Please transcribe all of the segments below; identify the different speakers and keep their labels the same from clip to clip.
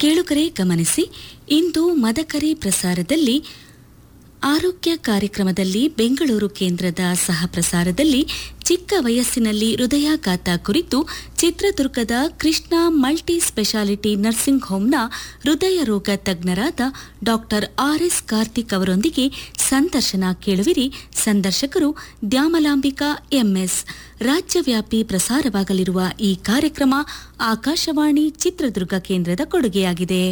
Speaker 1: ಕೇಳುಗರೆ ಗಮನಿಸಿ ಇಂದು ಮದಕರಿ ಪ್ರಸಾರದಲ್ಲಿ ಆರೋಗ್ಯ ಕಾರ್ಯಕ್ರಮದಲ್ಲಿ ಬೆಂಗಳೂರು ಕೇಂದ್ರದ ಸಹ ಪ್ರಸಾರದಲ್ಲಿ ಚಿಕ್ಕ ವಯಸ್ಸಿನಲ್ಲಿ ಹೃದಯಾಘಾತ ಕುರಿತು ಚಿತ್ರದುರ್ಗದ ಕೃಷ್ಣ ಮಲ್ಟಿ ಸ್ಪೆಷಾಲಿಟಿ ನರ್ಸಿಂಗ್ ಹೋಂನ ಹೃದಯ ರೋಗ ತಜ್ಞರಾದ ಡಾಕ್ಟರ್ ಆರ್ಎಸ್ ಕಾರ್ತಿಕ್ ಅವರೊಂದಿಗೆ ಸಂದರ್ಶನ ಕೇಳುವಿರಿ ಸಂದರ್ಶಕರು ದ್ಯಾಮಲಾಂಬಿಕಾ ಎಂಎಸ್ ರಾಜ್ಯವ್ಯಾಪಿ ಪ್ರಸಾರವಾಗಲಿರುವ ಈ ಕಾರ್ಯಕ್ರಮ ಆಕಾಶವಾಣಿ ಚಿತ್ರದುರ್ಗ ಕೇಂದ್ರದ ಕೊಡುಗೆಯಾಗಿದೆ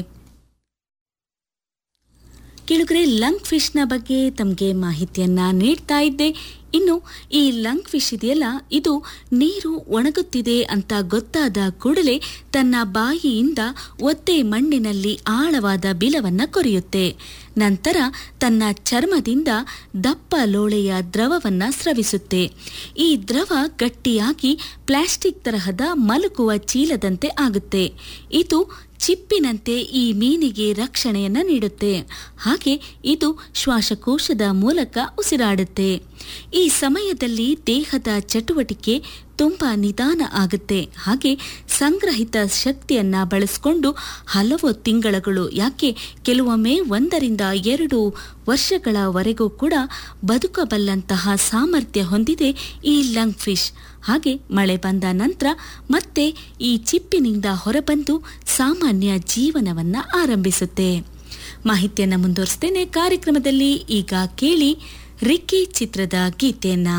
Speaker 1: ಕೆಳಗರೆ ಲಂಗ್ ಫಿಶ್ನ ಬಗ್ಗೆ ತಮಗೆ ಮಾಹಿತಿಯನ್ನ ನೀಡ್ತಾ ಇದ್ದೆ ಇನ್ನು ಈ ಲಂಗ್ ಫಿಶ್ ಇದೆಯಲ್ಲ ಇದು ನೀರು ಒಣಗುತ್ತಿದೆ ಅಂತ ಗೊತ್ತಾದ ಕೂಡಲೇ ತನ್ನ ಬಾಯಿಯಿಂದ ಒತ್ತೆ ಮಣ್ಣಿನಲ್ಲಿ ಆಳವಾದ ಬಿಲವನ್ನ ಕೊರೆಯುತ್ತೆ ನಂತರ ತನ್ನ ಚರ್ಮದಿಂದ ದಪ್ಪ ಲೋಳೆಯ ದ್ರವವನ್ನ ಸ್ರವಿಸುತ್ತೆ ಈ ದ್ರವ ಗಟ್ಟಿಯಾಗಿ ಪ್ಲಾಸ್ಟಿಕ್ ತರಹದ ಮಲಗುವ ಚೀಲದಂತೆ ಆಗುತ್ತೆ ಇದು ಚಿಪ್ಪಿನಂತೆ ಈ ಮೀನಿಗೆ ರಕ್ಷಣೆಯನ್ನ ನೀಡುತ್ತೆ ಹಾಗೆ ಇದು ಶ್ವಾಸಕೋಶದ ಮೂಲಕ ಉಸಿರಾಡುತ್ತೆ ಈ ಸಮಯದಲ್ಲಿ ದೇಹದ ಚಟುವಟಿಕೆ ತುಂಬಾ ನಿಧಾನ ಆಗುತ್ತೆ ಹಾಗೆ ಸಂಗ್ರಹಿತ ಶಕ್ತಿಯನ್ನ ಬಳಸಿಕೊಂಡು ಹಲವು ತಿಂಗಳುಗಳು ಯಾಕೆ ಕೆಲವೊಮ್ಮೆ ಒಂದರಿಂದ ಎರಡು ವರ್ಷಗಳವರೆಗೂ ಕೂಡ ಬದುಕಬಲ್ಲಂತಹ ಸಾಮರ್ಥ್ಯ ಹೊಂದಿದೆ ಈ ಲಂಗ್ ಫಿಶ್ ಹಾಗೆ ಮಳೆ ಬಂದ ನಂತರ ಮತ್ತೆ ಈ ಚಿಪ್ಪಿನಿಂದ ಹೊರಬಂದು ಸಾಮಾನ್ಯ ಜೀವನವನ್ನ ಆರಂಭಿಸುತ್ತೆ ಮಾಹಿತಿಯನ್ನ ಮುಂದುವರಿಸ್ತೇನೆ ಕಾರ್ಯಕ್ರಮದಲ್ಲಿ ಈಗ ಕೇಳಿ ರಿಕ್ಕಿ ಚಿತ್ರದ ಗೀತೆಯನ್ನ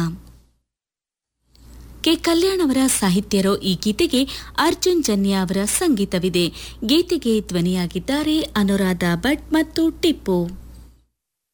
Speaker 1: ಕೆ ಕಲ್ಯಾಣ್ ಅವರ ಸಾಹಿತ್ಯರೋ ಈ ಗೀತೆಗೆ ಅರ್ಜುನ್ ಜನ್ಯ ಅವರ ಸಂಗೀತವಿದೆ ಗೀತೆಗೆ ಧ್ವನಿಯಾಗಿದ್ದಾರೆ ಅನುರಾಧ ಭಟ್ ಮತ್ತು ಟಿಪ್ಪು